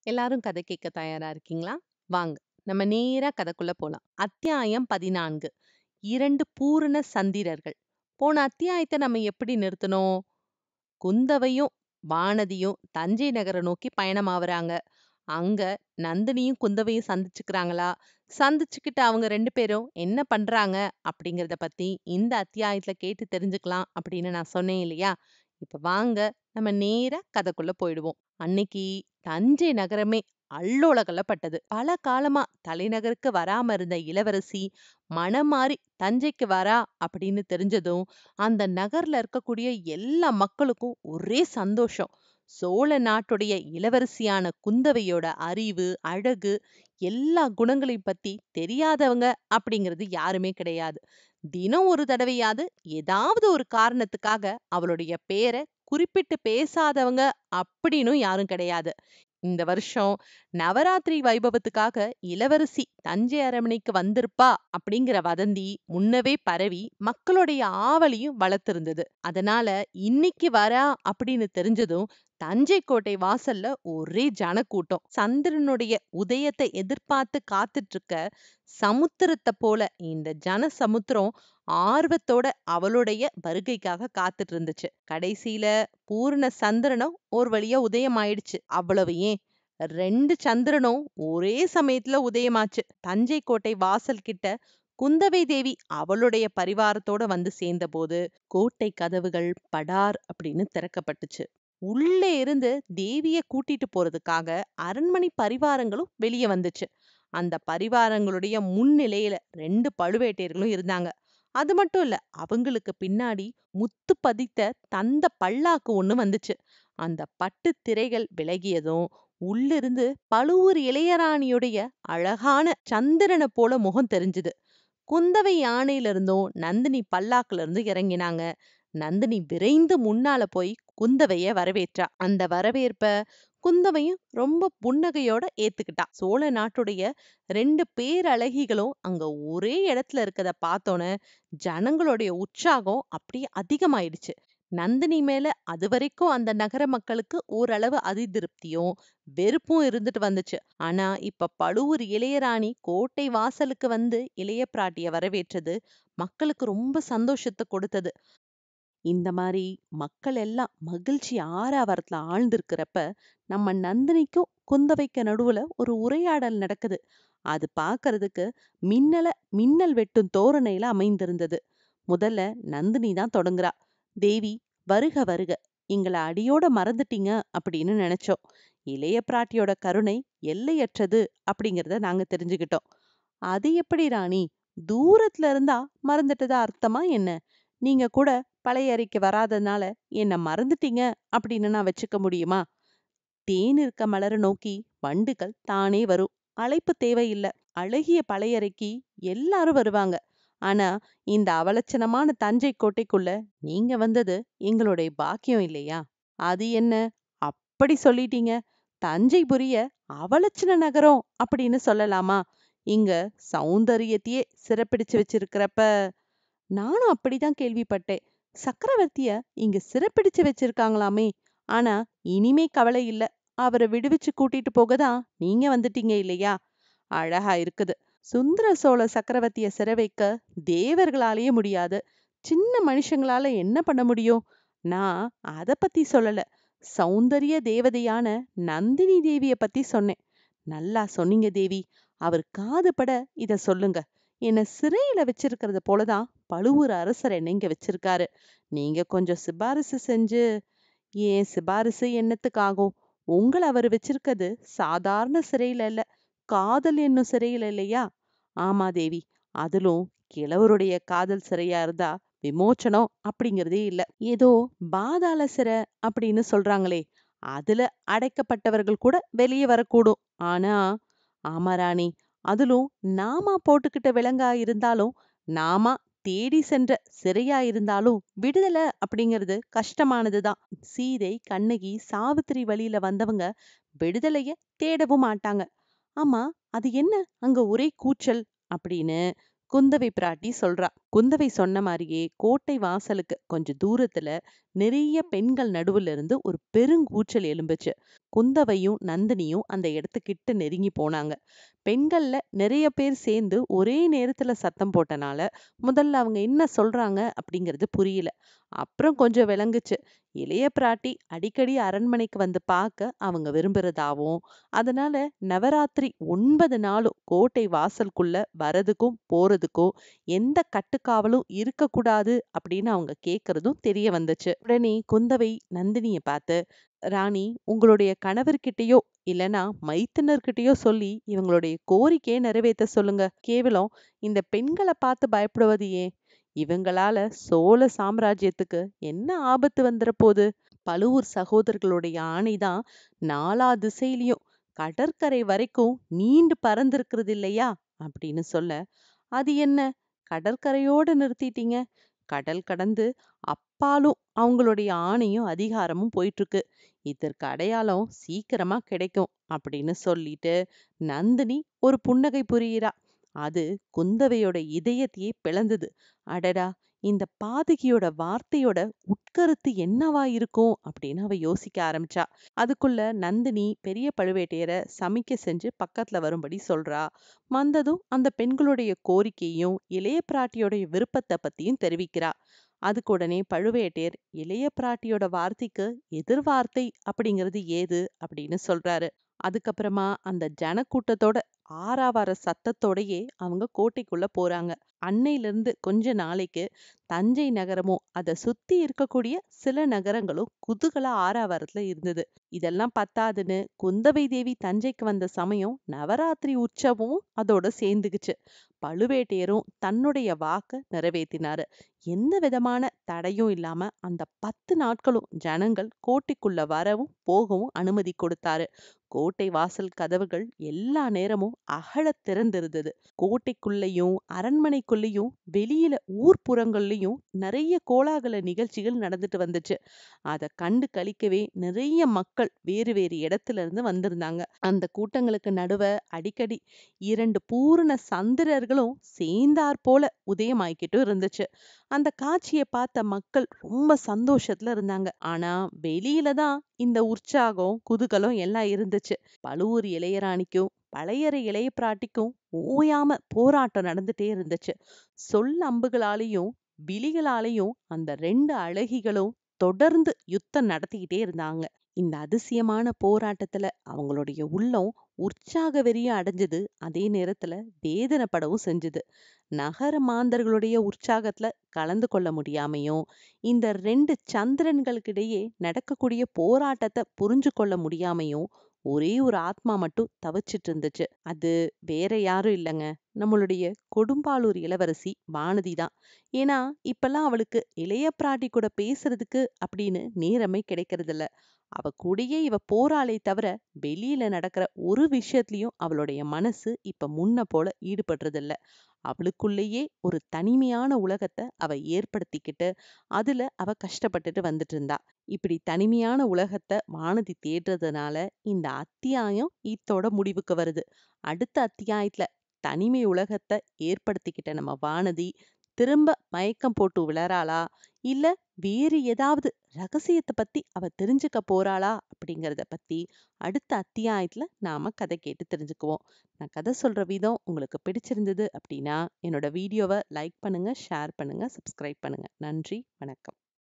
எல்லாரும் கதை கேட்க தயாரா இருக்கீங்களா? வாங்க, நம்ம நேரா கதைக்குள்ள போலாம். அத்தியாயம் 14 2 பூரண சந்திரர்கள். போன அத்தியாயத்த நம்ம எப்படி நிறுத்துனோம்? குந்தவையும் வானதியும் தஞ்சை நகர நோக்கி பயணமாவறாங்க. அங்க நந்தினியும் குந்தவையும் சந்திச்சுக்கிறாங்களா? சந்திச்சுக்கிட்டு அவங்க 2 பேரும் என்ன பண்றாங்க? அப்படிங்கிறத பத்தி இந்த அத்தியாயத்துல கேட்டு தெரிஞ்சுக்கலாம் அப்படின்னு நான் சொன்னேன் இல்லையா? இப்ப வாங்க நம்ம நேரா கதைக்குள்ள போயிடுவோம். அன்னைக்கு தஞ்சை நகரமே அல்லோலகல்லப்பட்டது. பல காலமா தலைநகருக்கு வராம இருந்த இளவரசி மனம் மாறி தஞ்சைக்கு வரா அப்படின்னு தெரிஞ்சதும் அந்த நகர்ல இருக்கக்கூடிய எல்லா மக்களுக்கும் ஒரே சந்தோஷம். சோழ நாட்டுடைய இளவரசியான குந்தவையோட அறிவு, அழகு எல்லா குணங்களையும் பத்தி தெரியாதவங்க அப்படிங்கிறது யாருமே கிடையாது. தினம் ஒரு தடவையாவது ஏதாவது ஒரு காரணத்துக்காக அவளுடைய பேர குறிப்பிட்டு பேசாதவங்க அப்படின்னும் யாரும் கிடையாது. இந்த வருஷம் நவராத்திரி வைபவத்துக்காக இளவரசி தஞ்சை அரண்மனைக்கு வந்திருப்பா அப்படிங்கிற வதந்தி முன்னவே பரவி மக்களுடைய ஆவலையும் வளர்த்திருந்தது. அதனால இன்னைக்கு வரா அப்படின்னு தெரிஞ்சதும் தஞ்சை கோட்டை வாசல்ல ஒரே ஜனக்கூட்டம். சந்திரனுடைய உதயத்தை எதிர்பார்த்து காத்துட்டு இருக்க சமுத்திரத்தை போல இந்த ஜன சமுத்திரம் ஆர்வத்தோட அவளுடைய வருகைக்காக காத்துட்டு இருந்துச்சு. கடைசியில பூரண சந்திரனும் ஒரு வழியா உதயம் ஆயிடுச்சு. அவ்வளவு ஏன் ரெண்டு சந்திரனும் ஒரே சமயத்துல உதயமாச்சு. தஞ்சை கோட்டை வாசல் கிட்ட குந்தவை தேவி அவளுடைய பரிவாரத்தோட வந்து சேர்ந்தபோது கோட்டை கதவுகள் படார் அப்படின்னு திறக்கப்பட்டுச்சு. உள்ளே இருந்து தேவிய கூட்டிட்டு போறதுக்காக அரண்மனை பரிவாரங்களும் வெளியே வந்துச்சு. அந்த பரிவாரங்களுடைய முன்னிலையில ரெண்டு பழுவேட்டையர்களும் இருந்தாங்க. அது மட்டும் இல்ல அவங்களுக்கு பின்னாடி முத்து பதித்த தந்த பல்லாக்கு ஒண்ணு வந்துச்சு. அந்த பட்டு திரைகள் விலகியதும் உள்ளிருந்து பழுவூர் இளையராணியுடைய அழகான சந்திரனை போல முகம் தெரிஞ்சுது. குந்தவை யானையில இருந்தும் நந்தினி பல்லாக்குல இருந்து இறங்கினாங்க. நந்தினி விரைந்து முன்னால போய் குந்தவைய வரவேற்றா. அந்த வரவேற்ப குந்தவையும் ரொம்ப புன்னகையோட ஏத்துக்கிட்டா. சோழ நாட்டுடைய ரெண்டு பேரழகிகளும் அங்க ஒரே இடத்துல இருக்கத பார்த்தோன்னே ஜனங்களுடைய உற்சாகம் அப்படியே அதிகமாயிடுச்சு. நந்தினி மேல அதுவரைக்கும் அந்த நகர மக்களுக்கு ஓரளவு அதிருப்தியும் வெறுப்பும் இருந்துட்டு வந்துச்சு. ஆனா இப்ப பழுவூர் இளையராணி கோட்டை வாசலுக்கு வந்து இளைய பிராட்டிய வரவேற்றது மக்களுக்கு ரொம்ப சந்தோஷத்தை கொடுத்தது. இந்த மாதிரி மக்கள் எல்லாம் மகிழ்ச்சி ஆரவாரத்துல ஆழ்ந்திருக்கிறப்ப நம்ம நந்தினிக்கும் குந்தவைக்கு நடுவுல ஒரு உரையாடல் நடக்குது. அது பார்க்கறதுக்கு மின்னல மின்னல் வெட்டும் தோரணையில அமைந்திருந்தது. முதல்ல நந்தினி தான் தொடங்குறா. தேவி வருக வருக எங்களை அடியோட மறந்துட்டீங்க அப்படின்னு நினைச்சோம். இளைய பிராட்டியோட கருணை எல்லையற்றது அப்படிங்கறத நாங்க தெரிஞ்சுக்கிட்டோம். அது எப்படி ராணி தூரத்துல இருந்தா மறந்துட்டதா அர்த்தமா என்ன? நீங்க கூட பழையறைக்கு வராதனால என்ன மறந்துட்டீங்க அப்படின்னு நான் வச்சுக்க முடியுமா? தேன் இருக்க மலர நோக்கி வண்டுகள் தானே வரும். அழைப்பு தேவையில்ல. அழகிய பழையறைக்கு எல்லாரும் வருவாங்க. ஆனா இந்த அவலட்சணமான தஞ்சை கோட்டைக்குள்ள நீங்க வந்தது எங்களுடைய பாக்கியம் இல்லையா? அது என்ன அப்படி சொல்லிட்டீங்க? தஞ்சைபுரிய அவலட்சண நகரம் அப்படின்னு சொல்லலாமா? இங்க சௌந்தரியத்தையே சிறப்பிடிச்சு வச்சிருக்கிறப்ப நானும் அப்படிதான் கேள்விப்பட்டேன். சக்கரவர்த்திய இங்க சிறப்பிடிச்சு வச்சிருக்காங்களாமே. ஆனா இனிமே கவலை இல்ல. அவரை விடுவிச்சு கூட்டிட்டு போகதான் நீங்க வந்துட்டீங்க இல்லையா? அழகா இருக்குது. சுந்தர சோழ சக்கரவர்த்திய சிறை வைக்க தேவர்களாலேயே முடியாது. சின்ன மனுஷங்களால என்ன பண்ண முடியும்? நான் அத பத்தி சொல்லல. சௌந்தரிய தேவதையான நந்தினி தேவிய பத்தி சொன்னேன். நல்லா சொன்னீங்க தேவி. அவர் காதுபட இத சொல்லுங்க. என்ன சிறையில வச்சிருக்கிறது போலதான் பழுவூர் அரசர் என்ன இங்க வச்சிருக்காரு. நீங்க கொஞ்சம் சிபாரிசு செஞ்சு ஏன் சிபாரிசு என்னத்துக்காகும்? உங்கள அவர் வச்சிருக்கிறது சாதாரண சிறையில இல்ல. காதல் என்னும் சிறையில இல்லையா? ஆமா தேவி. அதிலும் கிழவருடைய காதல் சிறையா இருந்தா விமோச்சனம் அப்படிங்கிறதே இல்ல. ஏதோ பாதாள சிறை அப்படின்னு சொல்றாங்களே அதுல அடைக்கப்பட்டவர்கள் கூட வெளியே வரக்கூடும். ஆனா ஆமா ராணி அதிலும் நாமா போட்டுக்கிட்ட விலங்கா இருந்தாலும் நாமா தேடி சென்ற சிறையா இருந்தாலும் விடுதலை அப்படிங்கிறது கஷ்டமானதுதான். சீதை, கண்ணகி, சாவித்திரி வழியில வந்தவங்க விடுதலைய தேடவும் மாட்டாங்க. ஆமா அது என்ன அங்க ஒரே கூச்சல் அப்படின்னு குந்தவை பிராட்டி சொல்றா. குந்தவை சொன்ன மாதிரியே கோட்டை வாசலுக்கு கொஞ்சம் தூரத்துல நிறைய பெண்கள் நடுவுல இருந்து ஒரு பெருங்கூச்சல் எழும்புச்சு குந்தவையும் நந்தினியும் அந்த இடத்துக்கிட்ட நெருங்கி போனாங்க பெண்கள்ல நிறைய பேர் சேர்ந்து ஒரே நேரத்துல சத்தம் போட்டனால முதல்ல அவங்க என்ன சொல்றாங்க அப்படிங்கிறது புரியல அப்புறம் கொஞ்சம் விளங்குச்சு இளைய பிராட்டி அடிக்கடி அரண்மனைக்கு வந்து பார்க்க அவங்க விரும்புறதாவும் அதனால நவராத்திரி ஒன்பது நாளும் கோட்டை வாசலுக்குள்ள வரதுக்கும் போறதுக்கும் எந்த கட்டுக்காவலும் இருக்கக்கூடாது அப்படின்னு அவங்க கேக்குறதும் தெரிய வந்துச்சு உடனே குந்தவை நந்தினிய பார்த்து ராணி உங்களுடைய கணவர்கிட்டயோ இல்லனா மைத்துனர்கிட்டயோ சொல்லி இவங்களுடைய கோரிக்கையை நிறைவேற்ற சொல்லுங்க கேவலம் இந்த பெண்களை பார்த்து பயப்படுவது ஏன் இவங்களால சோழ சாம்ராஜ்யத்துக்கு என்ன ஆபத்து வந்துட போகுது பழுவூர் சகோதரர்களுடைய ஆணைதான் நாலா திசையிலையும் கடற்கரை வரைக்கும் நீண்டு பறந்திருக்கிறது இல்லையா அப்படின்னு சொல்ல அது என்ன கடற்கரையோட நிறுத்திட்டீங்க கடல் கடந்து அப்பாலும் அவங்களுடைய ஆணையும் அதிகாரமும் போயிட்டு இருக்கு இதற்கு அடையாளம் சீக்கிரமா கிடைக்கும் அப்படின்னு சொல்லிட்டு நந்தினி ஒரு புன்னகை புரியிறா அது குந்தவையோட இதயத்தையே பிளந்தது அடடா இந்த பாதகியோட வார்த்தையோட உட்கருத்து என்னவா இருக்கும் அப்படின்னு அவ யோசிக்க ஆரம்பிச்சா அதுக்குள்ள நந்தினி பெரிய பழுவேட்டையரை சமைக்க செஞ்சு பக்கத்துல வரும்படி சொல்றா வந்ததும் அந்த பெண்களுடைய கோரிக்கையும் இளைய பிராட்டியோடைய விருப்பத்தை பத்தியும் தெரிவிக்கிறா அதுக்கு உடனே பழுவேட்டையர் இளைய பிராட்டியோட வார்த்தைக்கு எதிர்வார்த்தை அப்படிங்கிறது ஏது அப்படின்னு சொல்றாரு அதுக்கப்புறமா அந்த ஜனக்கூட்டத்தோட ஆறாவார சத்தத்தோடயே அவங்க கோட்டைக்குள்ள போறாங்க அன்னையிலிருந்து கொஞ்ச நாளைக்கு தஞ்சை நகரமும் அதை சுத்தி இருக்கக்கூடிய சில நகரங்களும் குதூகல ஆறாவாரத்துல இருந்தது இதெல்லாம் பத்தாதுன்னு குந்தவை தேவி தஞ்சைக்கு வந்த சமயம் நவராத்திரி உற்சவமும் அதோட சேர்ந்துக்குச்சு பழுவேட்டையரும் தன்னுடைய வாக்க நிறைவேற்றினாரு எந்த விதமான தடையும் இல்லாம அந்த பத்து நாட்களும் ஜனங்கள் கோட்டைக்குள்ள வரவும் போகவும் அனுமதி கொடுத்தாரு கோட்டை வாசல் கதவுகள் எல்லா நேரமும் அகல திறந்திருந்தது கோட்டைக்குள்ளேயும் அரண்மனைக்குள்ளேயும் வெளியில ஊர்ப்புறங்கள்லயும் நிறைய கோலாகல நிகழ்ச்சிகள் நடந்துட்டு வந்துச்சு அதை கண்டு கழிக்கவே நிறைய மக்கள் வேறு வேறு இடத்துல இருந்து வந்திருந்தாங்க அந்த கூட்டங்களுக்கு நடுவ அடிக்கடி இரண்டு பூரண சந்திரர்களும் சேர்ந்தாற் போல உதயமாய்க்கிட்டும் இருந்துச்சு அந்த காட்சியை பார்த்த மக்கள் ரொம்ப சந்தோஷத்துல இருந்தாங்க ஆனா வெளியில தான் இந்த உற்சாகம் குதூகலம் எல்லாம் இருந்துச்சு பழுவூர் இளையராணிக்கும் பழையறை இளைய பிராட்டிக்கும் ஓயாம போராட்டம் நடந்துட்டே இருந்துச்சு சொல் அம்புகளாலையும் விழிகளாலையும் அந்த ரெண்டு அழகிகளும் தொடர்ந்து யுத்தம் நடத்திக்கிட்டே இருந்தாங்க இந்த அதிசயமான போராட்டத்துல அவங்களுடைய உள்ளம் உற்சாக வெறிய அடைஞ்சது அதே நேரத்துல வேதனைப்படவும் செஞ்சது நகர மாந்தர்களுடைய உற்சாகத்துல கலந்து கொள்ள முடியாமையும் இந்த ரெண்டு சந்திரன்களுக்கிடையே நடக்கக்கூடிய போராட்டத்தை புரிஞ்சு கொள்ள முடியாமையும் ஒரே ஒரு ஆத்மா மட்டும் தவிச்சிட்டு இருந்துச்சு அது வேற யாரும் இல்லைங்க நம்மளுடைய கொடும்பாளூர் இளவரசி வானதி தான் ஏன்னா இப்பெல்லாம் அவளுக்கு இளைய பிராட்டி கூட பேசுறதுக்கு அப்படின்னு நேரமே கிடைக்கிறது அவ கூடயே இவ போராளே தவிர வெளியில நடக்கிற ஒரு விஷயத்துலயும் அவளுடைய மனசு இப்ப முன்ன போல ஈடுபடுறதில்ல அவளுக்குள்ளேயே ஒரு தனிமையான உலகத்தை அவ ஏற்படுத்திக்கிட்டு அதுல அவ கஷ்டப்பட்டுட்டு வந்துட்டு இருந்தா இப்படி தனிமையான உலகத்தை வானதி தேடுறதுனால இந்த அத்தியாயம் இத்தோட முடிவுக்கு வருது அடுத்த அத்தியாயத்துல தனிமை உலகத்தை ஏற்படுத்திக்கிட்ட நம்ம வானதி திரும்ப மயக்கம் போட்டு விழறாளா இல்ல வேறு ஏதாவது ரகசியத்தை பத்தி அவ தெரிஞ்சுக்க போறாளா அப்படிங்கறத பத்தி அடுத்த அத்தியாயத்துல நாம கதை கேட்டு தெரிஞ்சுக்குவோம் நான் கதை சொல்ற விதம் உங்களுக்கு பிடிச்சிருந்தது அப்படின்னா என்னோட வீடியோவை லைக் பண்ணுங்க ஷேர் பண்ணுங்க சப்ஸ்கிரைப் பண்ணுங்க நன்றி வணக்கம்